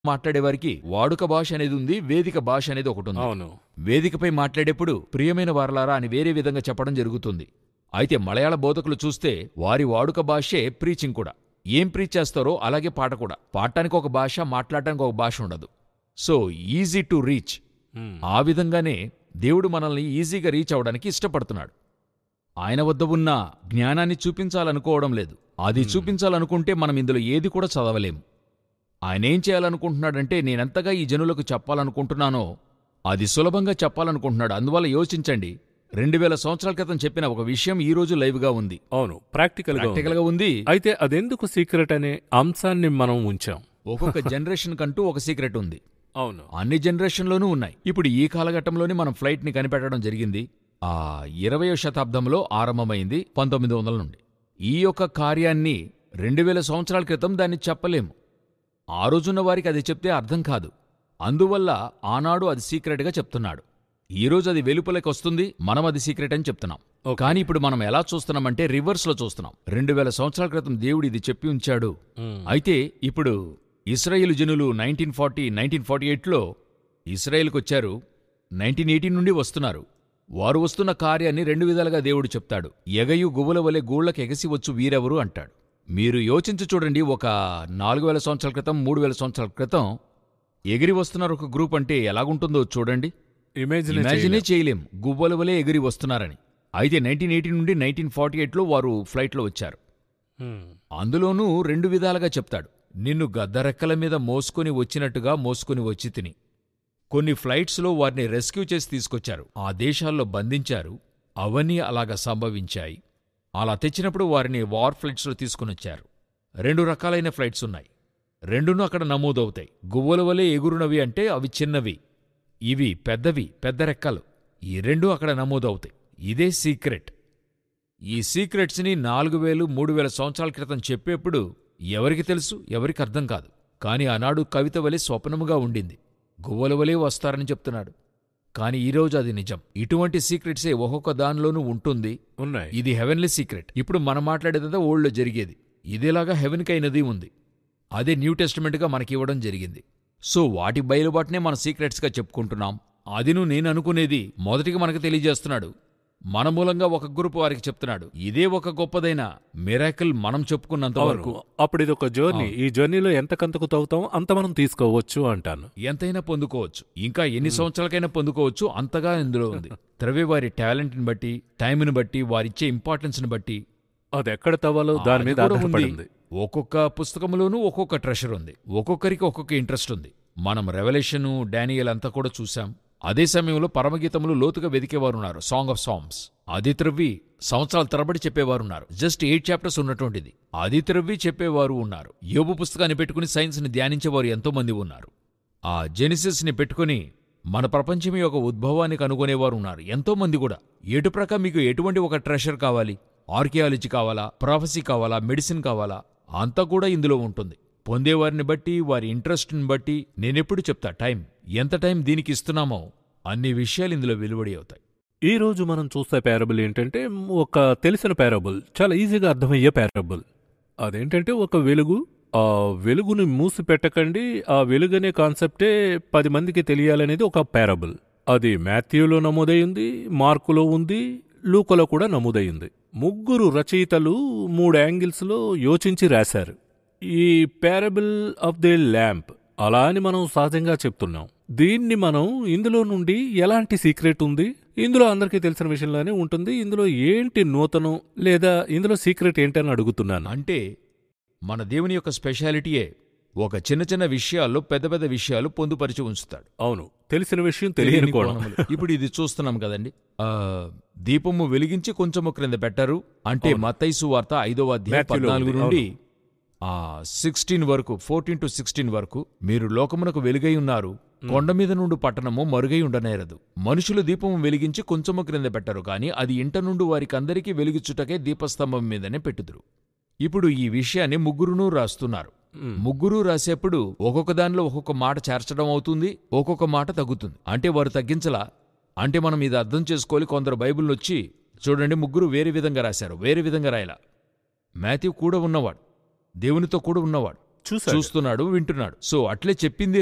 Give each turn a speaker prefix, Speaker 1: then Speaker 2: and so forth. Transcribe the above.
Speaker 1: మాట్లాడేవారికి వాడుక భాష అనేది ఉంది వేదిక భాష అనేది ఒకటి ఉంది
Speaker 2: అవును
Speaker 1: వేదికపై మాట్లాడేప్పుడు ప్రియమైన వారలారా అని వేరే విధంగా చెప్పడం జరుగుతుంది అయితే మలయాళ బోధకులు చూస్తే వారి వాడుక భాషే ప్రీచింగ్ కూడా ఏం ప్రీచ్ చేస్తారో అలాగే పాట కూడా పాడటానికి ఒక భాష మాట్లాడటానికి ఒక భాష ఉండదు so easy to reach
Speaker 2: um.
Speaker 1: ఆ విధంగానే దేవుడు మనల్ని ఈజీగా రీచ్ అవడానికి ఇష్టపడుతున్నాడు ఆయన వద్ద ఉన్న జ్ఞానాన్ని చూపించాలనుకోవడం లేదు అది చూపించాలనుకుంటే మనం ఇందులో ఏది కూడా చదవలేము ఆయన ఏం చేయాలనుకుంటున్నాడంటే నేనెంతగా ఈ జనులకు చెప్పాలనుకుంటున్నానో అది సులభంగా చెప్పాలనుకుంటున్నాడు అందువల్ల యోచించండి రెండు వేల సంవత్సరాల క్రితం చెప్పిన ఒక విషయం ఈ రోజు లైవ్గా ఉంది
Speaker 2: అవును ప్రాక్టికల్ గా ఉంది.
Speaker 1: ప్రాక్టికల్గా ఉంది
Speaker 2: అయితే అదెందుకు సీక్రెట్ అనే అంశాన్ని మనం ఉంచాం
Speaker 1: ఒక్కొక్క జనరేషన్ కంటూ ఒక సీక్రెట్ ఉంది
Speaker 2: అవును
Speaker 1: అన్ని జనరేషన్లోనూ ఉన్నాయి ఇప్పుడు ఈ కాలఘట్టంలోనే మనం ఫ్లైట్ని కనిపెట్టడం జరిగింది ఆ ఇరవయో శతాబ్దంలో ఆరంభమైంది పంతొమ్మిది వందల నుండి ఈ యొక్క కార్యాన్ని రెండు వేల సంవత్సరాల క్రితం దాన్ని చెప్పలేము ఆ రోజున్న వారికి అది చెప్తే అర్థం కాదు అందువల్ల ఆనాడు అది సీక్రెట్గా చెప్తున్నాడు ఈ రోజు అది వెలుపలకి వస్తుంది మనం అది సీక్రెట్ అని చెప్తున్నాం
Speaker 2: ఓకే.
Speaker 1: కానీ ఇప్పుడు మనం ఎలా చూస్తున్నామంటే రివర్స్లో చూస్తున్నాం రెండు వేల సంవత్సరాల క్రితం దేవుడు ఇది చెప్పి ఉంచాడు
Speaker 2: ఉమ్.
Speaker 1: అయితే ఇప్పుడు ఇస్రాయేల్ జనులు నైన్టీన్ ఫార్టీ నైన్టీన్ ఫార్టీ ఎయిట్లో ఇస్రాయేల్కి వచ్చారు నైన్టీన్ ఎయిటీన్ నుండి వస్తున్నారు వారు వస్తున్న కార్యాన్ని రెండు విధాలుగా దేవుడు చెప్తాడు ఎగయు గువ్వల వలె గూళ్ళకి ఎగసి వచ్చు వీరెవరు అంటాడు మీరు యోచించి చూడండి ఒక నాలుగు వేల సంవత్సరాల క్రితం మూడు వేల సంవత్సరాల క్రితం ఎగిరి వస్తున్నారు ఒక గ్రూప్ అంటే ఎలాగుంటుందో చూడండి
Speaker 2: ఇమేజిన్
Speaker 1: ఇమాజినే చేయలేం గువ్వల వలె ఎగిరి వస్తున్నారని అయితే నైన్టీన్ ఎయిటీ నుండి నైన్టీన్ ఫార్టీ ఎయిట్లో వారు ఫ్లైట్లో వచ్చారు అందులోనూ రెండు విధాలుగా చెప్తాడు నిన్ను గద్దరెక్కల మీద మోసుకొని వచ్చినట్టుగా మోసుకొని వచ్చి తిని కొన్ని ఫ్లైట్స్లో వారిని రెస్క్యూ చేసి తీసుకొచ్చారు ఆ దేశాల్లో బంధించారు అవన్నీ అలాగ సంభవించాయి అలా తెచ్చినప్పుడు వారిని వార్ ఫ్లైట్స్లో తీసుకునొచ్చారు రెండు రకాలైన ఫ్లైట్స్ ఉన్నాయి రెండును అక్కడ నమోదవుతాయి గువ్వల వలె ఎగురునవి అంటే అవి చిన్నవి ఇవి పెద్దవి పెద్ద రెక్కలు ఈ రెండు అక్కడ నమోదవుతాయి ఇదే సీక్రెట్ ఈ సీక్రెట్స్ని నాలుగు వేలు మూడు వేల సంవత్సరాల క్రితం చెప్పేప్పుడు ఎవరికి తెలుసు ఎవరికి అర్థం కాదు కాని ఆనాడు కవిత వలె స్వప్నముగా ఉండింది గువ్వల వలె వస్తారని చెప్తున్నాడు కాని ఈరోజు అది నిజం ఇటువంటి సీక్రెట్సే ఒక్కొక్క దానిలోనూ ఉంటుంది
Speaker 2: ఉన్నాయి
Speaker 1: ఇది హెవెన్లీ సీక్రెట్ ఇప్పుడు మనం మాట్లాడేదంతా ఓల్డ్లో జరిగేది ఇదేలాగా హెవెన్కి అయినది ఉంది అదే న్యూ టెస్టిమెంట్గా మనకి ఇవ్వడం జరిగింది సో వాటి బయలుబాటునే మన సీక్రెట్స్గా చెప్పుకుంటున్నాం అదిను నేను అనుకునేది మొదటిగా మనకు తెలియజేస్తున్నాడు మన మూలంగా ఒక గ్రూప్ వారికి చెప్తున్నాడు ఇదే ఒక గొప్పదైన మిరాకిల్ మనం చెప్పుకున్నంత వరకు
Speaker 2: అవును. అప్పుడు ఇది ఒక జర్నీ ఈ జర్నీలో ఎంతకంతకు తవ్వుతాం అంత మనం తీసుకోవచ్చు అంటాను
Speaker 1: ఎంతైనా పొందుకోవచ్చు ఇంకా ఎన్ని సంవత్సరాలకైనా పొందుకోవచ్చు అంతగా ఇందులో ఉంది త్రవే వారి టాలెంట్ని బట్టి టైంని బట్టి వారిచ్చే ఇంపార్టెన్స్ని బట్టి
Speaker 2: అది ఎక్కడ తవ్వాలో దాని మీద
Speaker 1: అది కూడా
Speaker 2: ఆధారపడి
Speaker 1: ఉంది.
Speaker 2: ఉంది
Speaker 1: ఒక్కొక్క పుస్తకంలోనూ ఒక్కొక్క ట్రెషర్ ఉంది ఒక్కొక్కరికి ఒక్కొక్క ఇంట్రెస్ట్ ఉంది మనం రెవల్యూషను డానియల్ అంతా కూడా చూశాం అదే సమయంలో పరమగీతములు లోతుగా వెదికేవారున్నారు సాంగ్ ఆఫ్ సాంగ్స్ అది త్రవ్వి సంవత్సరాల తరబడి చెప్పేవారున్నారు జస్ట్ ఎయిట్ చాప్టర్స్ ఉన్నటువంటిది అది త్రవ్వి చెప్పేవారు ఉన్నారు యోబు పుస్తకాన్ని పెట్టుకుని సైన్స్ని ధ్యానించేవారు ఎంతో మంది ఉన్నారు ఆ జెనిసిస్ని పెట్టుకుని మన ప్రపంచం యొక్క ఉద్భవాన్ని కనుగొనేవారు ఉన్నారు ఎంతో మంది కూడా ఎటు ప్రకారం మీకు ఎటువంటి ఒక ట్రెషర్ కావాలి ఆర్కియాలజీ కావాలా ప్రాఫెసీ కావాలా మెడిసిన్ కావాలా అంతా కూడా ఇందులో ఉంటుంది పొందేవారిని బట్టి వారి ఇంట్రెస్ట్ని బట్టి నేనెప్పుడు చెప్తా టైం ఎంత టైం దీనికి ఇస్తున్నామో అన్ని విషయాలు ఇందులో వెలువడి అవుతాయి
Speaker 2: ఈ రోజు మనం చూసే పారబుల్ ఏంటంటే ఒక తెలిసిన పారబుల్ చాలా ఈజీగా అర్థమయ్యే పారబుల్ అదేంటంటే ఒక వెలుగు ఆ వెలుగుని మూసి పెట్టకండి ఆ వెలుగనే కాన్సెప్టే పది మందికి తెలియాలనేది ఒక పారబుల్ అది మాథ్యూలో నమోదైంది మార్కులో ఉంది లూకలో కూడా నమోదైంది ముగ్గురు రచయితలు మూడు యాంగిల్స్లో యోచించి రాశారు ఈ పారబుల్ ఆఫ్ ది ల్యాంప్ అలా అని మనం సహజంగా చెప్తున్నాం దీన్ని మనం ఇందులో నుండి ఎలాంటి సీక్రెట్ ఉంది ఇందులో అందరికీ తెలిసిన విషయంలోనే ఉంటుంది ఇందులో ఏంటి నూతనం లేదా ఇందులో సీక్రెట్ ఏంటని అడుగుతున్నాను
Speaker 1: అంటే మన దేవుని యొక్క స్పెషాలిటీయే ఒక చిన్న చిన్న విషయాల్లో పెద్ద పెద్ద విషయాలు పొందుపరిచి ఉంచుతాడు
Speaker 2: అవును తెలిసిన విషయం తెలియని కోణం
Speaker 1: కోణములు. ఇప్పుడు ఇది చూస్తున్నాం కదండి ఆ దీపము వెలిగించి కొంచెము క్రింద పెట్టారు అంటే
Speaker 2: అవును.
Speaker 1: మత్తైసు వార్త ఐదవ అధ్యాయం
Speaker 2: మాథ్యూలో
Speaker 1: పద్నాలుగు
Speaker 2: ఉంది,
Speaker 1: నుండి ఆ సిక్స్టీన్ వరకు ఫోర్టీన్ టు సిక్స్టీన్ వరకు మీరు లోకమునకు వెలుగై ఉన్నారు కొండ మీద నుండి పట్టణము మరుగై ఉండనేరదు మనుషులు దీపము వెలిగించి కొంచెము క్రింద పెట్టరు కాని అది ఇంట నుండి వారికందరికీ వెలిగించుటకే దీపస్తంభం మీదనే పెట్టుదురు ఇప్పుడు ఈ విషయాన్ని ముగ్గురునూ రాస్తున్నారు
Speaker 2: మ్,
Speaker 1: ముగ్గురు రాసేప్పుడు ఒక్కొక్క దానిలో ఒక్కొక్క మాట చేర్చడం అవుతుంది ఒక్కొక్క మాట తగ్గుతుంది అంటే వారు తగ్గించలా అంటే మనం ఇది అర్థం చేసుకోవాలి కొందరు బైబిల్ని వచ్చి చూడండి ముగ్గురు వేరే విధంగా రాశారు వేరే విధంగా రాయలా మాథ్యూ కూడా ఉన్నవాడు దేవునితో కూడా ఉన్నవాడు
Speaker 2: చూసాడు
Speaker 1: చూస్తున్నాడు వింటున్నాడు సో అట్లే చెప్పింది